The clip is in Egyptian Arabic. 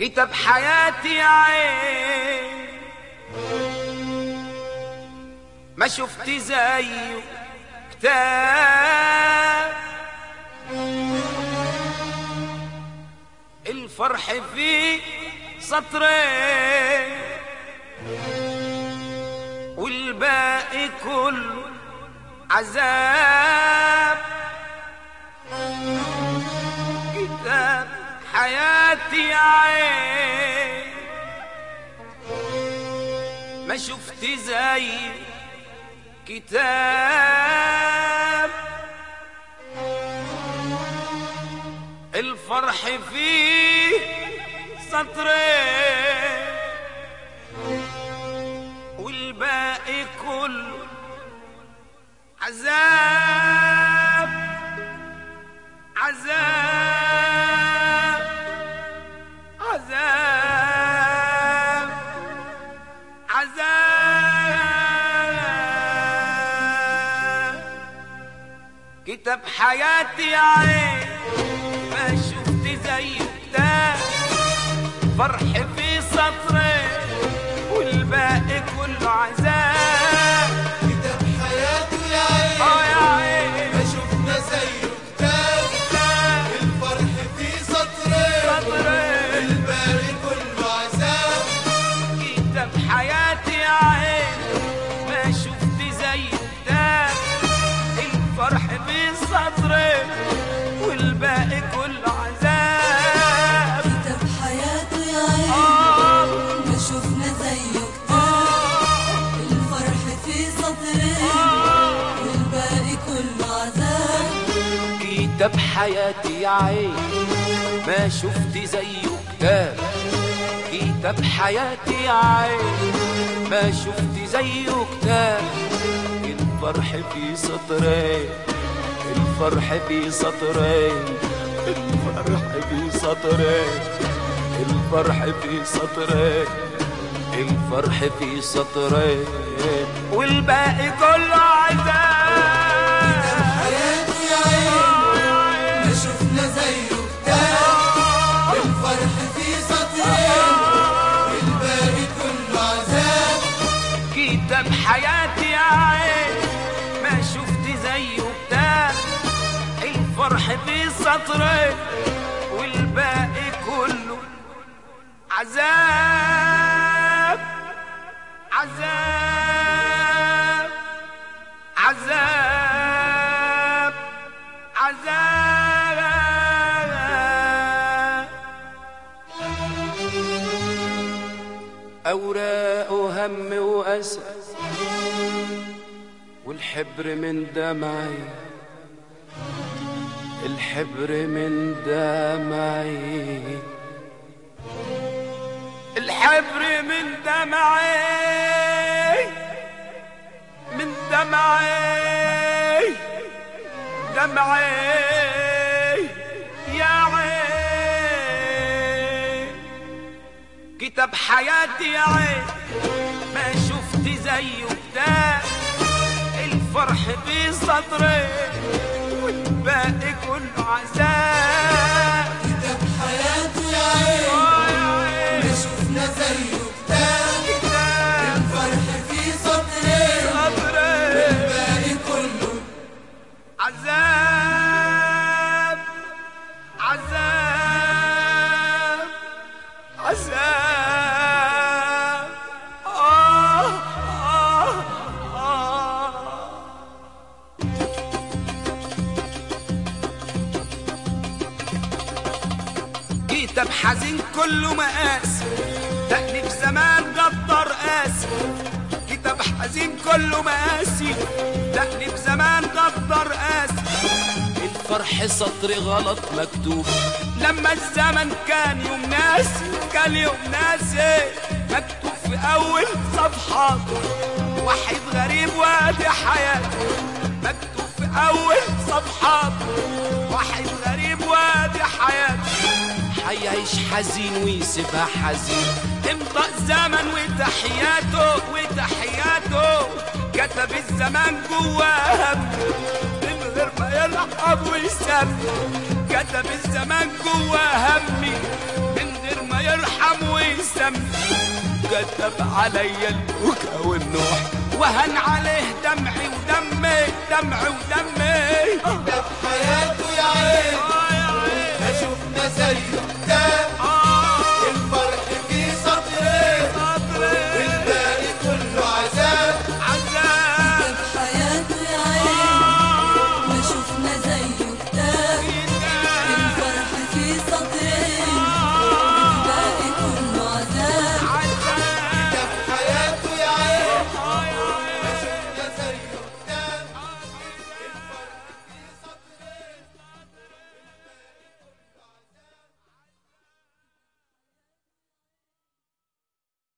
كتاب حياتي يا عين ما شفت زيه كتاب الفرح فيه سطرين والباقي كله عذاب كتاب حياتي يا عين ما شفت زي كتاب الفرح فيه سطرين والباقي كله عذاب عذاب عذاب عذاب كتاب حياتي يا عين ما شفت زيه كتاب فرح في سطرين والباقي كله عذاب كتاب حياته يا عين اه يا عين ما شفنا زيه كتاب كتاب الفرح فيه سطرين سطرين الباقي كله عذاب كتاب حياتي يا عين ما شفت زي كتاب الفرح بسطرين والباقي كله عذاب كتاب حياته يا عين آه ما شفنا زيه كتاب الفرح في سطرين والباقي كله عذاب كتاب حياتي يا عين ما شفت زيه كتاب كتاب حياتي يا عين ما شفت زيه كتاب الفرح في سطرين الفرح في سطرين الفرح في سطرين الفرح في سطرين الفرح في سطرين والباقي كله عذاب حياته يا عين ما شفنا زيه كتاب الفرح فيه سطرين الباقي كله عذاب كتاب حياتي يا عين ما شفت زيه كتاب الفرح في سطرين والباقي كله عذاب عذاب عذاب عذاب أوراق وهم وأسى والحبر من دمعي الحبر من دمعي الحبر من دمعي من دمعي دمعي يا عين كتاب حياتي يا عين ما شفت زيه كتاب الفرح في صدري والباقي كله عذاب كتاب حياته يا عين آه يا عين ما شفنا زيه كتاب كتاب الفرح فيه سطرين صدري الباقي كله عذاب عذاب عذاب آه آه آه كتاب حزين كله مقاس تأني في زمان قدر قاسي كتاب حزين كله مقاسي تأني في زمان قدر قاسي الفرح سطر غلط مكتوب لما الزمن كان يوم ناسي كان يوم ناسي مكتوب في أول صفحة وحيد غريب وادي حياته مكتوب في أول صفحة واحد غريب وادي حياته حيعيش حزين ويسيبها حزين امضى الزمن وتحياته وتحياته كتب الزمان جواه هم من غير ما يلعب ويسمي كتب الزمان جواه همي من غير ما يرحم كتب عليا البكا والنوح وهن عليه دمعي ودمي دمعي ودمي ده في حياته يا عين